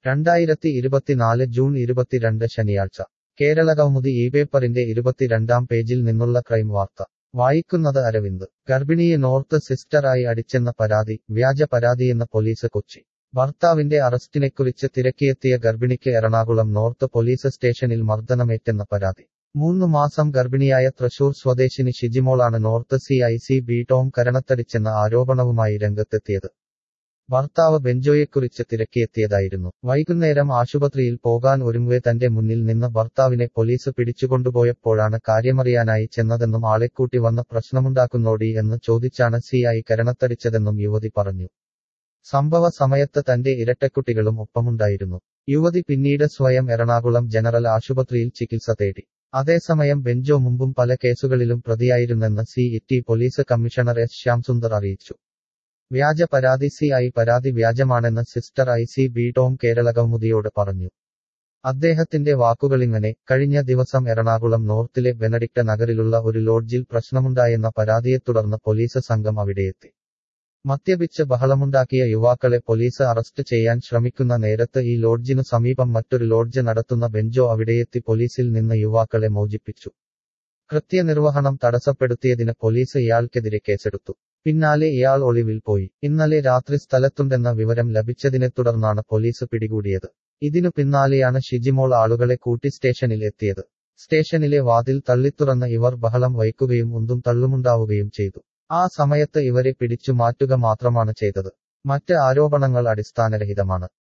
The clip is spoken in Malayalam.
രണ്ടായിരത്തി ഇരുപത്തിനാല് ജൂൺ ഇരുപത്തിരണ്ട് ശനിയാഴ്ച കേരള കൗമുദി ഈ പേപ്പറിന്റെ ഇരുപത്തിരണ്ടാം പേജിൽ നിന്നുള്ള ക്രൈം വാർത്ത വായിക്കുന്നത് അരവിന്ദ് ഗർഭിണിയെ നോർത്ത് സിസ്റ്ററായി അടിച്ചെന്ന പരാതി വ്യാജ പരാതിയെന്ന പോലീസ് കൊച്ചി ഭർത്താവിന്റെ അറസ്റ്റിനെക്കുറിച്ച് തിരക്കിയെത്തിയ ഗർഭിണിക്ക് എറണാകുളം നോർത്ത് പോലീസ് സ്റ്റേഷനിൽ മർദ്ദനമേറ്റെന്ന പരാതി മൂന്നു മാസം ഗർഭിണിയായ തൃശൂർ സ്വദേശിനി ഷിജിമോളാണ് north C I C B Tom കരണത്തടിച്ചെന്ന ആരോപണവുമായി രംഗത്തെത്തിയത് ഭർത്താവ് ബെഞ്ചോയെക്കുറിച്ച് തിരക്കിയെത്തിയതായിരുന്നു വൈകുന്നേരം ആശുപത്രിയിൽ പോകാൻ ഒരുങ്ങവെ തന്റെ മുന്നിൽ നിന്ന് ഭർത്താവിനെ പോലീസ് പിടിച്ചുകൊണ്ടുപോയപ്പോഴാണ് കാര്യമറിയാനായി ചെന്നതെന്നും ആളെക്കൂട്ടി വന്ന് പ്രശ്നമുണ്ടാക്കുന്നോടി എന്ന് ചോദിച്ചാണ് സി ഐ കരണത്തടിച്ചതെന്നും യുവതി പറഞ്ഞു സംഭവ സമയത്ത് തന്റെ ഇരട്ടക്കുട്ടികളും ഒപ്പമുണ്ടായിരുന്നു യുവതി പിന്നീട് സ്വയം എറണാകുളം ജനറൽ ആശുപത്രിയിൽ ചികിത്സ തേടി അതേസമയം ബെഞ്ചോ മുമ്പും പല കേസുകളിലും പ്രതിയായിരുന്നെന്ന് city police commissioner S Shyamsundar അറിയിച്ചു വ്യാജ പരാതി സി ഐ പരാതി വ്യാജമാണെന്ന് sister I C B Tom Kerala കൗമുദിയോട് പറഞ്ഞു അദ്ദേഹത്തിന്റെ വാക്കുകളിങ്ങനെ കഴിഞ്ഞ ദിവസം എറണാകുളം നോർത്തിലെ ബെനഡിക്ട് നഗറിലുള്ള ഒരു ലോഡ്ജിൽ പ്രശ്നമുണ്ടായെന്ന പരാതിയെ തുടർന്ന് പോലീസ് സംഘം അവിടെയെത്തി മദ്യപിച്ച് ബഹളമുണ്ടാക്കിയ യുവാക്കളെ പോലീസ് അറസ്റ്റ് ചെയ്യാൻ ശ്രമിക്കുന്ന നേരത്ത് ഈ ലോഡ്ജിനു സമീപം മറ്റൊരു ലോഡ്ജ് നടത്തുന്ന ബെഞ്ചോ അവിടെയെത്തി പോലീസിൽ നിന്ന് യുവാക്കളെ മോചിപ്പിച്ചു കൃത്യനിർവഹണം തടസ്സപ്പെടുത്തിയതിന് പോലീസ് ഇയാൾക്കെതിരെ കേസെടുത്തു പിന്നാലെ ഇയാൾ ഒളിവിൽ പോയി ഇന്നലെ രാത്രി സ്ഥലത്തുണ്ടെന്ന വിവരം ലഭിച്ചതിനെ തുടർന്നാണ് പോലീസ് പിടികൂടിയത് ഇതിനു പിന്നാലെയാണ് ഷിജിമോൾ ആളുകളെ കൂട്ടി സ്റ്റേഷനിൽ എത്തിയത് സ്റ്റേഷനിലെ വാതിൽ തള്ളിത്തുറന്ന് ഇവർ ബഹളം വയ്ക്കുകയും ഉന്തും തള്ളുമുണ്ടാവുകയും ചെയ്തു ആ സമയത്ത് ഇവരെ പിടിച്ചു മാറ്റുക മാത്രമാണ് ചെയ്തത് മറ്റ് ആരോപണങ്ങൾ അടിസ്ഥാനരഹിതമാണ്